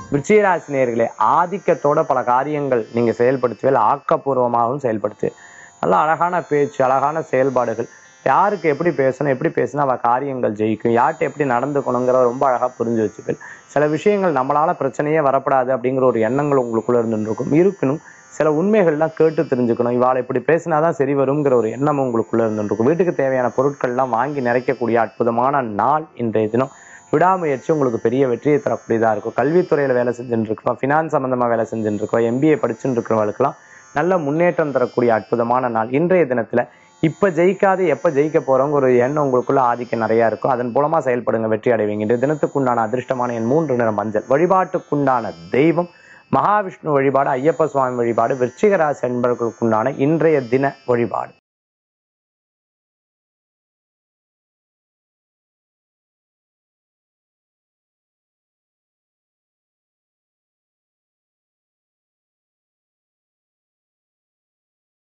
விருச்சிகராசி நேயர்களே ஆதிக்கத்தோட பல காரியங்கள் நீங்க செயல்படுத்துவேல் ஆக்கப்பூர்வமாகவும் செயல்படுத்து நல்ல அழகான பேச்சு அழகான செயல்பாடுகள் யாருக்கு எப்படி பேசணும் எப்படி பேசினா அவ காரியங்கள் ஜெயிக்கும் யார்கிட்ட எப்படி நடந்துக்கணுங்கிற ரொம்ப அழகா புரிஞ்சு வச்சுப்பேன் சில விஷயங்கள் நம்மளால பிரச்சனையே வரப்படாது அப்படிங்கிற ஒரு எண்ணங்கள் உங்களுக்குள்ள இருந்துட்டு இருக்கும் இருப்பினும் சில உண்மைகள்லாம் கேட்டு தெரிஞ்சுக்கணும் இவாள் இப்படி பேசினாதான் சரி வருங்கிற ஒரு எண்ணம் உங்களுக்குள்ள இருந்துட்டு இருக்கும் வீட்டுக்கு தேவையான பொருட்கள்லாம் வாங்கி நிறைக்கக்கூடிய அற்புதமான நாள் இன்றைய தினம் விடாமுயற்சி உங்களுக்கு பெரிய வெற்றியை தரக்கூடியதா இருக்கும் கல்வித்துறையில வேலை செஞ்சுட்டு இருக்கிறோம் ஃபினான்ஸ் சம்பந்தமா வேலை செஞ்சுட்டு இருக்கிறோம் எம்பிஏ படிச்சுட்டு இருக்கிறவங்களுக்குலாம் நல்ல முன்னேற்றம் தரக்கூடிய அற்புதமான நாள் இன்றைய தினத்துல இப்ப ஜெயிக்காது எப்ப ஜெயிக்க போறோங்க ஒரு எண்ணம் உங்களுக்குள்ள ஆதிக்கம் நிறைய இருக்கும் அதன் மூலமா செயல்படுங்க வெற்றி அடைவீங்க இன்றைய தினத்துக்குண்டான அதிர்ஷ்டமான என் மூன்று நிற மஞ்சள் வழிபாட்டுக்குண்டான தெய்வம் மகாவிஷ்ணு வழிபாடு ஐயப்ப சுவாமி வழிபாடு விருச்சிக ராசி அன்பர்களுக்குண்டான இன்றைய தின வழிபாடு